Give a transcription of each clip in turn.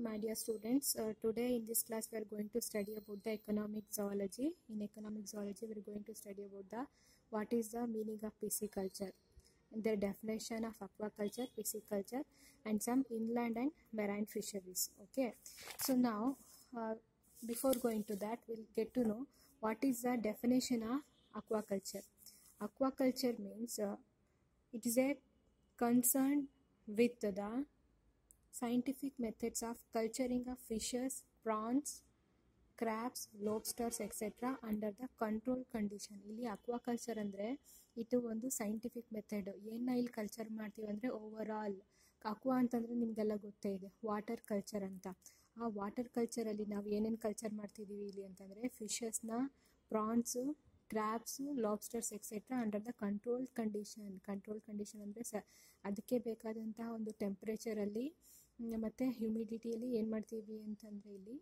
my dear students. Uh, today in this class we are going to study about the economic zoology. In economic zoology we are going to study about the what is the meaning of pisciculture, the definition of aquaculture, pisciculture, and some inland and marine fisheries. Okay. So now uh, before going to that we'll get to know what is the definition of aquaculture. Aquaculture means uh, it is a concern with the scientific methods of culturing of fishes, prawns, crabs lobsters etcetera under the control condition ಇಲ್ಲಿ aquaculture ಅಂದರೆ ಇದು ಒಂದು scientific method ಏನ ಇಲ್ಲಿ culture ಮಾಡ್ತೀವಿ ಅಂದರೆ over all aqua ಅಂತಂದರೆ ನಿಮಗೆಲ್ಲ ಗೊತ್ತೇ ಇದೆ ವಾಟರ್ ಕಲ್ಚರ್ ಅಂತ ಆ ವಾಟರ್ ಕಲ್ಚರಲ್ಲಿ ನಾವು ಏನೇನು ಕಲ್ಚರ್ ಮಾಡ್ತಿದ್ದೀವಿ ಇಲ್ಲಿ ಅಂತಂದರೆ ಫಿಶಸ್ನ prawns crabs lobsters etcetera under the control condition control condition ಅಂದರೆ ಸ ಅದಕ್ಕೆ ಬೇಕಾದಂತಹ ಒಂದು ಟೆಂಪ್ರೇಚರಲ್ಲಿ ಮತ್ತು ಹ್ಯುಮಿಡಿಟಿಯಲ್ಲಿ ಏನು ಮಾಡ್ತೀವಿ ಅಂತಂದರೆ ಇಲ್ಲಿ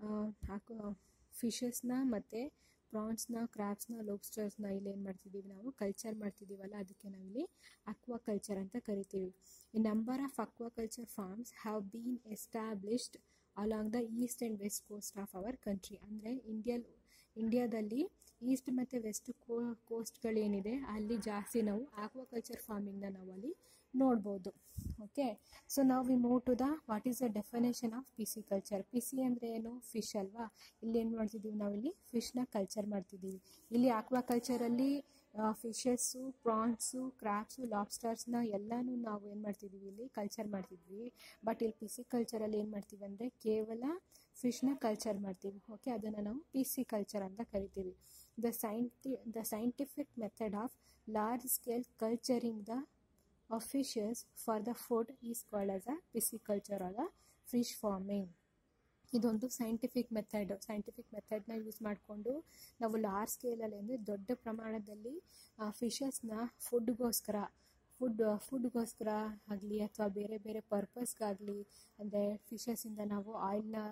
ಹಾಕೋ ಫಿಶಸ್ನ ಮತ್ತು ಪ್ರಾನ್ಸ್ನ ಕ್ರ್ಯಾಬ್ಸ್ನ ಲೋಬ್ಸ್ಟರ್ಸ್ನ ಇಲ್ಲಿ ಏನು ಮಾಡ್ತಿದ್ದೀವಿ ನಾವು ಕಲ್ಚರ್ ಮಾಡ್ತಿದ್ದೀವಲ್ಲ ಅದಕ್ಕೆ ನಾವಿಲ್ಲಿ ಅಕ್ವಾಕಲ್ಚರ್ ಅಂತ ಕರಿತೀವಿ ಈ number of aquaculture farms have been established along the east and west coast of our country ಅಂದರೆ ಇಂಡಿಯಾ ಇಂಡಿಯಾದಲ್ಲಿ ಈಸ್ಟ್ ಮತ್ತು ವೆಸ್ಟ್ ಕೋ ಕೋಸ್ಟ್ಗಳೇನಿದೆ ಅಲ್ಲಿ ಜಾಸ್ತಿ ನಾವು ಆಕ್ವಾಕಲ್ಚರ್ ಫಾರ್ಮಿಂಗ್ನ ನಾವು ಅಲ್ಲಿ ನೋಡ್ಬೋದು ಓಕೆ ಸೊ ನಾವು we move to the what is the definition of pisciculture pisci ಅಂದರೆ ಏನು ಫಿಶ್ ಅಲ್ವಾ ಇಲ್ಲಿ ಏನು ಮಾಡ್ತಿದ್ದೀವಿ ನಾವಿಲ್ಲಿ ಫಿಶ್ನ ಕಲ್ಚರ್ ಮಾಡ್ತಿದ್ದೀವಿ ಇಲ್ಲಿ ಆಕ್ವಾಕಲ್ಚರಲ್ಲಿ ಫಿಶಸ್ಸು ಪ್ರಾನ್ಸು ಕ್ರ್ಯಾಬ್ಸು ಲಾಬ್ಸ್ಟರ್ಸ್ನ ಎಲ್ಲನೂ ನಾವು ಏನು ಮಾಡ್ತಿದ್ದೀವಿ ಇಲ್ಲಿ ಕಲ್ಚರ್ ಮಾಡ್ತಿದ್ವಿ ಬಟ್ ಇಲ್ಲಿ ಪಿಸಿ ಕಲ್ಚರಲ್ಲಿ ಏನು ಮಾಡ್ತೀವಿ ಅಂದರೆ ಕೇವಲ ಫಿಶ್ನ ಕಲ್ಚರ್ ಮಾಡ್ತೀವಿ ಓಕೆ ಅದನ್ನು ನಾವು ಪಿಸಿ ಕಲ್ಚರ್ ಅಂತ ಕರಿತೀವಿ ದ ಸೈಂಟಿ the scientific method of large scale culturing the of fishes for the food is called as a pisciculture or the fish farming ಇದೊಂದು ಸೈಂಟಿಫಿಕ್ ಮೆಥಡ್ ಸೈಂಟಿಫಿಕ್ ಮೆಥಡ್ನ ಯೂಸ್ ಮಾಡಿಕೊಂಡು ನಾವು ಲಾರ್ಜ್ ಸ್ಕೇಲಲ್ಲಿ ಅಂದರೆ ದೊಡ್ಡ ಪ್ರಮಾಣದಲ್ಲಿ ಫಿಶಸ್ನ ಫುಡ್ಗೋಸ್ಕರ ಫುಡ್ ಫುಡ್ಗೋಸ್ಕರ ಆಗಲಿ ಅಥವಾ ಬೇರೆ ಬೇರೆ ಪರ್ಪಸ್ಗಾಗಲಿ ಅಂದರೆ ಫಿಶಸ್ಸಿಂದ ನಾವು ಆಯಿಲ್ನ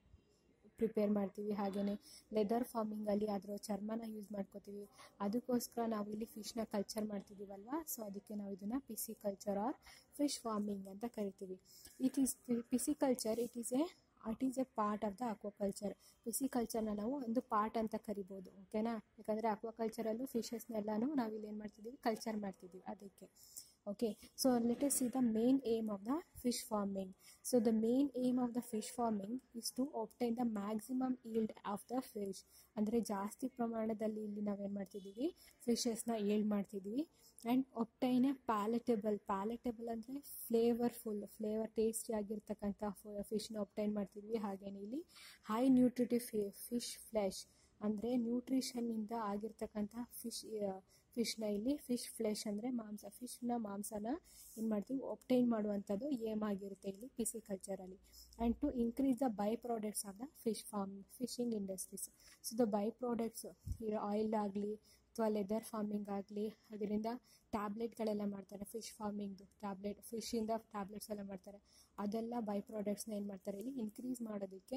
ಪ್ರಿಪೇರ್ ಮಾಡ್ತೀವಿ ಹಾಗೆಯೇ ಲೆದರ್ ಫಾರ್ಮಿಂಗಲ್ಲಿ ಅದರ ಚರ್ಮನ ಯೂಸ್ ಮಾಡ್ಕೋತೀವಿ ಅದಕ್ಕೋಸ್ಕರ ನಾವು ಇಲ್ಲಿ ಫಿಶ್ನ ಕಲ್ಚರ್ ಮಾಡ್ತಿದ್ದೀವಲ್ವ ಸೊ ಅದಕ್ಕೆ ನಾವು ಇದನ್ನು pisciculture or fish farming ಅಂತ ಕರಿತೀವಿ it is pisciculture it is a it is a part of the aquaculture ಪಿಸಿ ಕಲ್ಚರ್ನ ನಾವು ಒಂದು ಪಾರ್ಟ್ ಅಂತ ಕರಿಬೋದು ಓಕೆನಾ ಯಾಕಂದರೆ ಅಕ್ವಾಕಲ್ಚರಲ್ಲೂ ಫಿಶಸ್ನೆಲ್ಲನೂ ನಾವಿಲ್ಲಿ ಏನು ಮಾಡ್ತಿದ್ದೀವಿ ಕಲ್ಚರ್ ಮಾಡ್ತಿದ್ದೀವಿ ಅದಕ್ಕೆ okay so let us see the main aim of the fish farming so the main aim of the fish farming is to obtain the maximum yield of the fish ಅಂದರೆ ಜಾಸ್ತಿ ಪ್ರಮಾಣದಲ್ಲಿ ಇಲ್ಲಿ ನಾವೇನು ಮಾಡ್ತಿದ್ದೀವಿ ಫಿಶಸ್ನ ಏಳ್ ಮಾಡ್ತಿದ್ದೀವಿ and obtain a palatable palatable ಅಂದರೆ ಫ್ಲೇವರ್ಫುಲ್ ಫ್ಲೇವರ್ ಟೇಸ್ಟಿ ಆಗಿರ್ತಕ್ಕಂಥ ಫಿಶ್ನ ಒಪ್ಟೈನ್ ಮಾಡ್ತಿದ್ವಿ ಹಾಗೇನೆ ಇಲ್ಲಿ ಹೈ ನ್ಯೂಟ್ರಿಟಿವ್ ಫಿಶ್ ಫ್ಲೆಶ್ ಅಂದರೆ ನ್ಯೂಟ್ರಿಷನ್ನಿಂದ ಆಗಿರ್ತಕ್ಕಂಥ ಫಿಶ್ ಫಿಶ್ನ ಇಲ್ಲಿ ಫಿಶ್ ಫ್ಲೆಶ್ ಅಂದರೆ ಮಾಂಸ ಫಿಶ್ನ ಮಾಂಸನ ಏನು ಮಾಡ್ತೀವಿ ಒಪ್ಟೈನ್ ಮಾಡುವಂಥದ್ದು ಏಮ್ ಆಗಿರುತ್ತೆ ಇಲ್ಲಿ ಪಿಸಿ ಕಲ್ಚರಲ್ಲಿ and to increase the by products of the fish farm fishing industries so the by products oil ಆಗಲಿ ಅಥವಾ ಲೆದರ್ ಫಾರ್ಮಿಂಗ್ ಆಗಲಿ ಅದರಿಂದ ಟ್ಯಾಬ್ಲೆಟ್ಗಳೆಲ್ಲ ಮಾಡ್ತಾರೆ ಫಿಶ್ ಫಾರ್ಮಿಂಗ್ದು ಟ್ಯಾಬ್ಲೆಟ್ ಫಿಶಿಂದ ಟ್ಯಾಬ್ಲೆಟ್ಸ್ ಎಲ್ಲ ಮಾಡ್ತಾರೆ ಅದೆಲ್ಲ ಬೈ ಪ್ರಾಡಕ್ಟ್ಸ್ನ ಏನು ಮಾಡ್ತಾರೆ ಇಲ್ಲಿ ಇನ್ಕ್ರೀಸ್ ಮಾಡೋದಕ್ಕೆ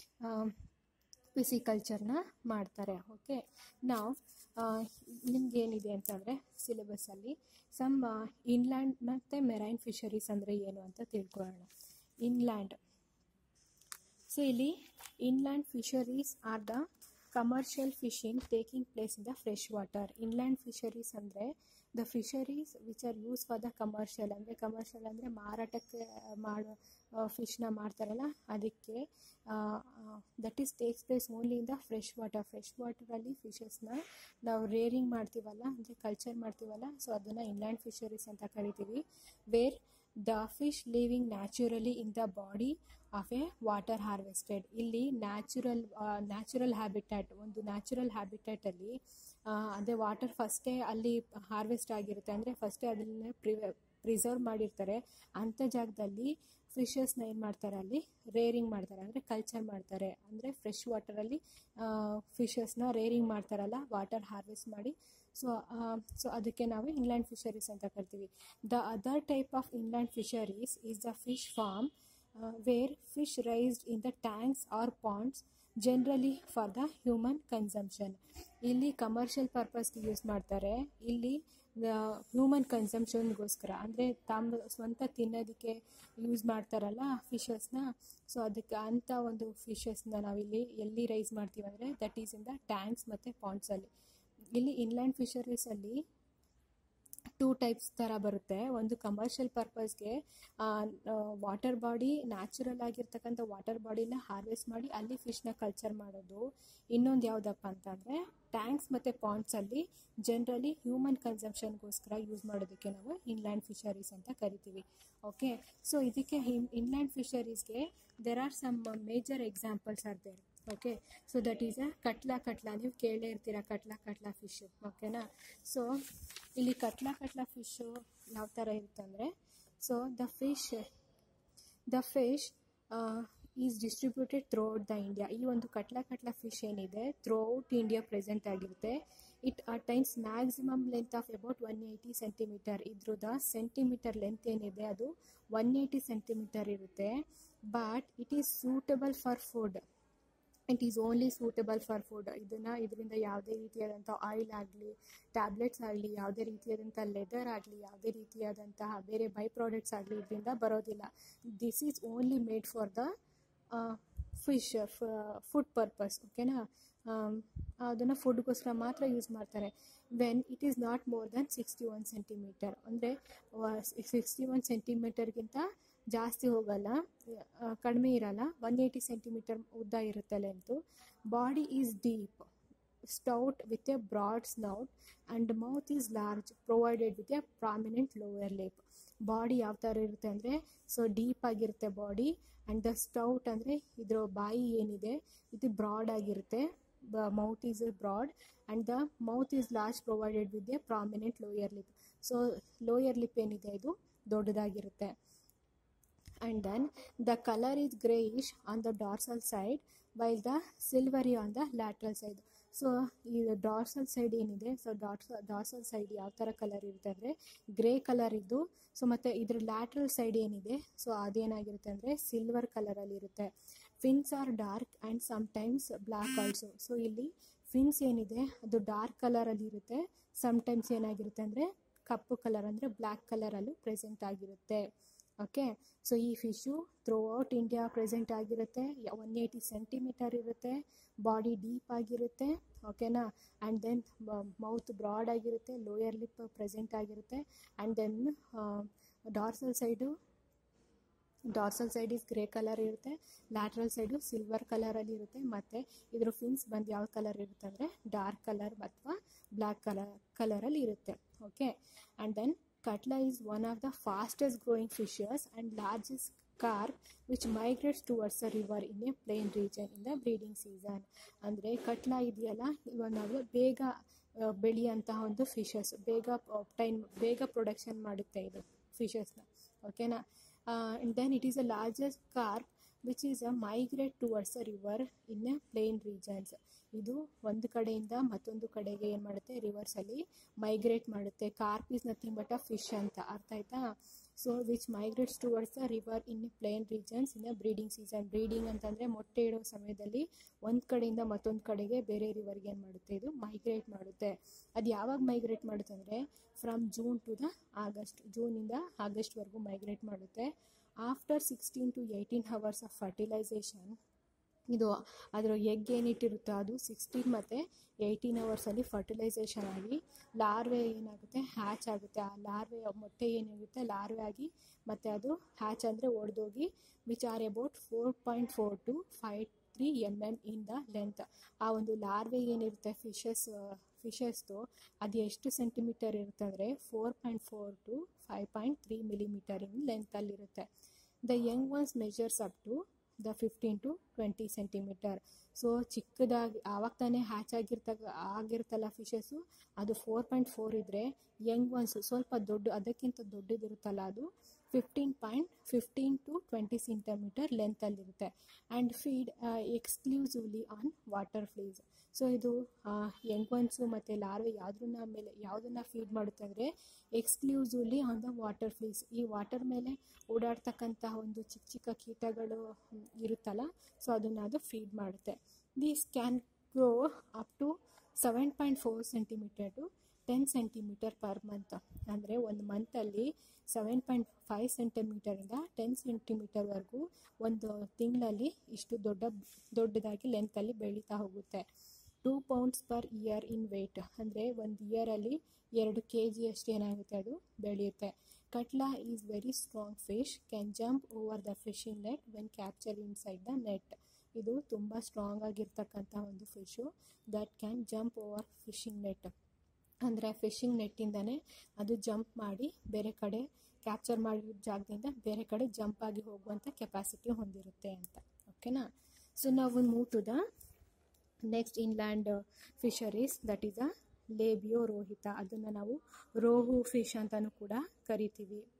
ಪಿಸಿಕಲ್ಚರ್ನ ಮಾಡ್ತಾರೆ ಓಕೆ ನಾವು ನಿಮ್ಗೇನಿದೆ ಅಂತಂದರೆ ಸಿಲೆಬಸ್ಸಲ್ಲಿ ಸಮ್ ಇನ್ಲ್ಯಾಂಡ್ ಮತ್ತು ಮೆರೈನ್ ಫಿಶರೀಸ್ ಅಂದರೆ ಏನು ಅಂತ ತಿಳ್ಕೊಳ್ಳೋಣ ಇನ್ಲ್ಯಾಂಡ್ ಸೊ ಇಲ್ಲಿ inland fisheries are the commercial fishing taking place in the fresh water inland fisheries ಅಂದರೆ the fisheries which are use for the commercial ಅಂದರೆ ಕಮರ್ಷಿಯಲ್ ಅಂದರೆ ಮಾರಾಟಕ್ಕೆ ಮಾಡೋ ಫಿಶ್ನ ಮಾಡ್ತಾರಲ್ಲ ಅದಕ್ಕೆ that is takes place only in the fresh water fresh ವಾಟರಲ್ಲಿ ಫಿಶಸ್ನ ನಾವು ರೇರಿಂಗ್ ಮಾಡ್ತೀವಲ್ಲ ಅಂದರೆ ಕಲ್ಚರ್ ಮಾಡ್ತೀವಲ್ಲ ಸೊ ಅದನ್ನು ಇನ್ಲ್ಯಾಂಡ್ ಫಿಶರೀಸ್ ಅಂತ ಕರಿತೀವಿ where the fish living naturally in the body of a water harvested ಇಲ್ಲಿ ನ್ಯಾಚುರಲ್ ನ್ಯಾಚುರಲ್ ಹ್ಯಾಬಿಟ್ಯಾಟ್ ಒಂದು ನ್ಯಾಚುರಲ್ ಹ್ಯಾಬಿಟ್ಯಾಟಲ್ಲಿ ಅದೇ ವಾಟರ್ ಫಸ್ಟೇ ಅಲ್ಲಿ ಹಾರ್ವೆಸ್ಟ್ ಆಗಿರುತ್ತೆ ಅಂದರೆ ಫಸ್ಟೇ ಅದನ್ನ ಪ್ರಿವೆ ಪ್ರಿಸರ್ವ್ ಮಾಡಿರ್ತಾರೆ ಅಂಥ ಜಾಗದಲ್ಲಿ ಫಿಶಸ್ನ ಏನು ಮಾಡ್ತಾರೆ ಅಲ್ಲಿ ರೇರಿಂಗ್ ಮಾಡ್ತಾರೆ ಅಂದರೆ ಕಲ್ಚರ್ ಮಾಡ್ತಾರೆ ಅಂದರೆ ಫ್ರೆಶ್ ವಾಟರಲ್ಲಿ ಫಿಶಸ್ನ ರೇರಿಂಗ್ ಮಾಡ್ತಾರಲ್ಲ ವಾಟರ್ ಹಾರ್ವೆಸ್ಟ್ ಮಾಡಿ ಸೊ ಸೊ ಅದಕ್ಕೆ ನಾವು ಇನ್ಲ್ಯಾಂಡ್ ಫಿಶರೀಸ್ ಅಂತ ಕರಿತೀವಿ the other type of inland fisheries is the fish farm where fish raised in the tanks or ponds generally for the human consumption ಇಲ್ಲಿ commercial ಪರ್ಪಸ್ಗೆ use ಮಾಡ್ತಾರೆ ಇಲ್ಲಿ human ಕನ್ಸಂಪ್ಷನ್ಗೋಸ್ಕರ ಅಂದರೆ ತಮ್ಮ ಸ್ವಂತ ತಿನ್ನೋದಕ್ಕೆ ಯೂಸ್ ಮಾಡ್ತಾರಲ್ಲ ಫಿಶಸ್ನ ಸೊ ಅದಕ್ಕೆ ಅಂಥ ಒಂದು ಫಿಶಸ್ನ ನಾವಿಲ್ಲಿ ಎಲ್ಲಿ ರೈಸ್ ಮಾಡ್ತೀವಿ ಅಂದರೆ that is in the tanks ಮತ್ತು ಪಾಂಡ್ಸಲ್ಲಿ ಇಲ್ಲಿ ಇನ್ಲ್ಯಾಂಡ್ ಫಿಶರೀಸಲ್ಲಿ ಟೂ ಟೈಪ್ಸ್ ಥರ ಬರುತ್ತೆ ಒಂದು ಕಮರ್ಷಿಯಲ್ ಪರ್ಪಸ್ಗೆ ವಾಟರ್ ಬಾಡಿ ನ್ಯಾಚುರಲ್ ಆಗಿರ್ತಕ್ಕಂಥ ವಾಟರ್ ಬಾಡಿನ ಹಾರ್ವೆಸ್ಟ್ ಮಾಡಿ ಅಲ್ಲಿ ಫಿಶ್ನ ಕಲ್ಚರ್ ಮಾಡೋದು ಇನ್ನೊಂದು ಯಾವುದಪ್ಪ ಅಂತಂದರೆ ಟ್ಯಾಂಕ್ಸ್ ಮತ್ತು ಪಾಂಡ್ಸಲ್ಲಿ ಜನರಲಿ ಹ್ಯೂಮನ್ ಕನ್ಸಂಪ್ಷನ್ಗೋಸ್ಕರ ಯೂಸ್ ಮಾಡೋದಕ್ಕೆ ನಾವು ಇನ್ಲ್ಯಾಂಡ್ ಫಿಶರೀಸ್ ಅಂತ ಕರಿತೀವಿ ಓಕೆ ಸೊ ಇದಕ್ಕೆ ಇನ್ಲ್ಯಾಂಡ್ ಫಿಶರೀಸ್ಗೆ there are some major examples are there okay so that is a catla catla ನೀವು ಕೇಳೇ ಇರ್ತೀರ ಕಟ್ಲಾ ಕಟ್ಲಾ ಫಿಶು ಓಕೆನಾ ಸೊ ಇಲ್ಲಿ ಕಟ್ಲಾ ಕಟ್ಲಾ ಫಿಶು ಯಾವ ಥರ ಇರುತ್ತಂದರೆ so the fish the fish is distributed throughout the India ಈ ಒಂದು ಕಟ್ಲಾ ಕಟ್ಲಾ ಫಿಶ್ ಏನಿದೆ ಥ್ರೂ ಔಟ್ ಇಂಡಿಯಾ ಪ್ರೆಸೆಂಟ್ ಆಗಿರುತ್ತೆ it attains maximum length of about one eighty centimetre ಇದ್ರದ ಸೆಂಟಿಮೀಟರ್ ಲೆಂತ್ ಏನಿದೆ ಅದು ಒನ್ ಏಯ್ಟಿ ಸೆಂಟಿಮೀಟರ್ ಇರುತ್ತೆ but it is suitable for food it is only suitable for food ಇದನ್ನು ಇದರಿಂದ ಯಾವುದೇ ರೀತಿಯಾದಂಥ ಆಯಿಲ್ ಆಗಲಿ ಟ್ಯಾಬ್ಲೆಟ್ಸ್ ಆಗಲಿ ಯಾವುದೇ ರೀತಿಯಾದಂಥ ಲೆದರ್ ಆಗಲಿ ಯಾವುದೇ ರೀತಿಯಾದಂತಹ ಬೇರೆ ಬೈ ಪ್ರಾಡಕ್ಟ್ಸ್ ಆಗಲಿ ಇದರಿಂದ ಬರೋದಿಲ್ಲ this is only made for the fish food purpose ಓಕೆನಾ ಅದನ್ನು ಫುಡ್ಗೋಸ್ಕರ ಮಾತ್ರ ಯೂಸ್ ಮಾಡ್ತಾರೆ when it is not more than sixty one centimetre ಅಂದರೆ ಸಿಕ್ಸ್ಟಿ ಒನ್ ಸೆಂಟಿಮೀಟರ್ಗಿಂತ ಜಾಸ್ತಿ ಹೋಗಲ್ಲ ಕಡಿಮೆ ಇರಲ್ಲ ಒನ್ ಏಯ್ಟಿ ಸೆಂಟಿಮೀಟರ್ ಉದ್ದ ಇರುತ್ತೆ length body is deep stout with a broad snout and mouth is large provided with a prominent lower lip body ಯಾವ ಥರ ಇರುತ್ತೆ ಅಂದರೆ ಸೊ ಡೀಪ್ ಆಗಿರುತ್ತೆ ಬಾಡಿ ಆ್ಯಂಡ್ ದ ಸ್ಟೌಟ್ ಅಂದರೆ ಇದರ ಬಾಯಿ ಏನಿದೆ ಇದು ಬ್ರಾಡ್ ಆಗಿರುತ್ತೆ mouth is broad and the mouth is large provided with a prominent lower lip so lower lip ಏನಿದೆ ಇದು ದೊಡ್ಡದಾಗಿರುತ್ತೆ and then the color is grayish on the dorsal side while the silvery on the lateral side so ಈ dorsal side ಏನಿದೆ so ಡಾರ್ಸ dorsal side ಯಾವ ಥರ colour ಇರುತ್ತೆ ಅಂದರೆ ಗ್ರೇ ಕಲರ್ ಇದ್ದು ಸೊ ಮತ್ತು ಇದ್ರ ಲ್ಯಾಟ್ರಲ್ ಸೈಡ್ ಏನಿದೆ ಸೊ ಅದೇನಾಗಿರುತ್ತೆ ಅಂದರೆ ಸಿಲ್ವರ್ ಕಲರಲ್ಲಿ ಇರುತ್ತೆ fins are dark and sometimes black also so ಇಲ್ಲಿ ಫಿನ್ಸ್ ಏನಿದೆ ಅದು ಡಾರ್ಕ್ ಕಲರಲ್ಲಿ ಇರುತ್ತೆ ಸಮ್ಟೈಮ್ಸ್ ಏನಾಗಿರುತ್ತೆ ಅಂದರೆ ಕಪ್ಪು ಕಲರ್ ಅಂದರೆ ಬ್ಲ್ಯಾಕ್ ಕಲರಲ್ಲೂ ಪ್ರೆಸೆಂಟ್ ಆಗಿರುತ್ತೆ ಓಕೆ ಸೊ ಈ fish throughout India present ಆಗಿರುತ್ತೆ ಒನ್ ಏಯ್ಟಿ ಸೆಂಟಿಮೀಟರ್ ಇರುತ್ತೆ ಬಾಡಿ ಡೀಪ್ ಆಗಿರುತ್ತೆ ಓಕೆನಾ ಆ್ಯಂಡ್ ದೆನ್ ಮೌತ್ ಬ್ರಾಡ್ ಆಗಿರುತ್ತೆ ಲೋಯರ್ ಲಿಪ್ ಪ್ರೆಸೆಂಟ್ ಆಗಿರುತ್ತೆ and then dorsal side dorsal side is grey colour ಇರುತ್ತೆ ಲ್ಯಾಟ್ರಲ್ ಸೈಡು ಸಿಲ್ವರ್ ಕಲರಲ್ಲಿ ಇರುತ್ತೆ ಮತ್ತು ಇದ್ರ ಫಿನ್ಸ್ ಬಂದು ಯಾವ ಕಲರ್ ಇರುತ್ತೆ ಅಂದರೆ ಡಾರ್ಕ್ ಕಲರ್ ಅಥವಾ ಬ್ಲ್ಯಾಕ್ ಕಲರ್ ಕಲರಲ್ಲಿ ಇರುತ್ತೆ okay and then Katla is one of the fastest growing fishes and largest carp which migrates towards the river in a plain region in the breeding season. ಅಂದರೆ ಕಟ್ಲಾ ಇದೆಯಲ್ಲ ಇವಾಗ ನಾವು ಬೇಗ ಬೆಳೆಯುವಂತಹ ಒಂದು fishes ಬೇಗ ಟೈಮ್ ಬೇಗ ಪ್ರೊಡಕ್ಷನ್ ಮಾಡುತ್ತೆ ಇದು ಫಿಶಸ್ನ ಓಕೆನಾ then it is a largest carp which is a migrate towards a river in a plain regions ಇದು ಒಂದು ಕಡೆಯಿಂದ ಮತ್ತೊಂದು ಕಡೆಗೆ ಏನು ಮಾಡುತ್ತೆ ರಿವರ್ಸಲ್ಲಿ ಮೈಗ್ರೇಟ್ ಮಾಡುತ್ತೆ carp is nothing but a fish ಅಂತ ಅರ್ಥ ಆಯ್ತಾ so which migrates towards the river in a plain regions in a breeding season breeding ಅಂತಂದರೆ ಮೊಟ್ಟೆ ಇಡೋ ಸಮಯದಲ್ಲಿ ಒಂದು ಕಡೆಯಿಂದ ಮತ್ತೊಂದು ಕಡೆಗೆ ಬೇರೆ ರಿವರ್ಗೆ ಏನು ಮಾಡುತ್ತೆ ಇದು ಮೈಗ್ರೇಟ್ ಮಾಡುತ್ತೆ ಅದು ಯಾವಾಗ ಮೈಗ್ರೇಟ್ ಮಾಡುತ್ತೆ ಅಂದರೆ from June to the August ಜೂನಿಂದ ಆಗಸ್ಟ್ವರೆಗೂ ಮೈಗ್ರೇಟ್ ಮಾಡುತ್ತೆ after sixteen to eighteen hours of fertilization ಇದು ಅದರ ಎಗ್ ಏನಿಟ್ಟಿರುತ್ತೋ ಅದು ಸಿಕ್ಸ್ಟೀನ್ ಮತ್ತು ಏಯ್ಟೀನ್ ಅವರ್ಸಲ್ಲಿ ಫರ್ಟಿಲೈಸೇಷನ್ ಆಗಿ ಲಾರ್ವೆ ಏನಾಗುತ್ತೆ ಹ್ಯಾಚ್ ಆಗುತ್ತೆ ಆ ಲಾರ್ವೆ ಮೊಟ್ಟೆ ಏನಾಗುತ್ತೆ ಲಾರ್ವೆ ಆಗಿ ಮತ್ತು ಅದು ಹ್ಯಾಚ್ ಅಂದರೆ ಒಡೆದೋಗಿ which are about four point four to five three m m in the length ಆ ಒಂದು ಲಾರ್ವೆ ಏನಿರುತ್ತೆ ಫಿಶಸ್ ಫಿಶಸ್ದು ಅದು ಎಷ್ಟು ಸೆಂಟಿಮೀಟರ್ ಇರುತ್ತೆ ಅಂದರೆ four point four to five point three millimetre in ಲೆಂತಲ್ಲಿರುತ್ತೆ the young ones measures up to the fifteen to twenty centimetre so ಚಿಕ್ಕದಾಗಿ ಆವಾಗ ತಾನೇ ಹ್ಯಾಚ್ ಆಗಿರ್ತಕ್ಕ ಆಗಿರ್ತಲ್ಲ ಫಿಶಸ್ಸು ಅದು ಫೋರ್ ಪಾಯಿಂಟ್ ಫೋರ್ ಇದ್ದರೆ ಯಂಗ್ ಒನ್ಸು ಸ್ವಲ್ಪ ದೊಡ್ಡ ಅದಕ್ಕಿಂತ ದೊಡ್ಡದಿರುತ್ತಲ್ಲ ಅದು fifteen point fifteen to twenty centimetre ಲೆಂತಲ್ಲಿರುತ್ತೆ and feed exclusively on water fleas so ಇದು ಯಂಗ್ ಒನ್ಸು ಮತ್ತು ಲಾರ್ವೆ ಯಾವುದನ್ನ ಮೇಲೆ ಯಾವುದನ್ನು ಫೀಡ್ ಮಾಡುತ್ತೆ ಅಂದರೆ exclusively on the water fleas ಈ ವಾಟರ್ ಮೇಲೆ ಓಡಾಡ್ತಕ್ಕಂತಹ ಒಂದು ಚಿಕ್ಕ ಚಿಕ್ಕ ಕೀಟಗಳು ಇರುತ್ತಲ್ಲ ಸೊ ಅದನ್ನು ಅದು ಫೀಡ್ ಮಾಡುತ್ತೆ these can grow up to seven point four centimetre to ten centimetre per month ಅಂದರೆ ಒಂದು ಮಂತಲ್ಲಿ ಸೆವೆನ್ ಪಾಯಿಂಟ್ ಫೈವ್ ಸೆಂಟಿಮೀಟರಿಂದ ಟೆನ್ ಸೆಂಟಿಮೀಟರ್ವರೆಗೂ ಒಂದು ತಿಂಗಳಲ್ಲಿ ಇಷ್ಟು ದೊಡ್ಡ ದೊಡ್ಡದಾಗಿ ಲೆಂತಲ್ಲಿ ಬೆಳೀತಾ ಹೋಗುತ್ತೆ two pounds per year in weight ಅಂದರೆ ಒಂದು ಇಯರಲ್ಲಿ ಎರಡು ಕೆ ಜಿಯಷ್ಟು ಏನಾಗುತ್ತೆ ಅದು ಬೆಳೆಯುತ್ತೆ catla is very strong fish can jump over the fishing net when capture inside the net ಇದು ತುಂಬ ಸ್ಟ್ರಾಂಗ್ ಆಗಿರ್ತಕ್ಕಂಥ ಒಂದು fish that can jump over fishing net ಅಂದರೆ ಫಿಶಿಂಗ್ ನೆಟ್ಟಿಂದನೇ ಅದು ಜಂಪ್ ಮಾಡಿ ಬೇರೆ ಕಡೆ ಕ್ಯಾಪ್ಚರ್ ಮಾಡಿರೋ ಜಾಗದಿಂದ ಬೇರೆ ಕಡೆ ಜಂಪ್ ಆಗಿ ಹೋಗುವಂಥ ಕೆಪಾಸಿಟಿ ಹೊಂದಿರುತ್ತೆ ಅಂತ ಓಕೆನಾ ಸೊ ನಾವು move to the next inland fisheries that is a Labeo rohita ಅದನ್ನು ನಾವು ರೋಹು ಫಿಶ್ ಅಂತಲೂ ಕೂಡ ಕರಿತೀವಿ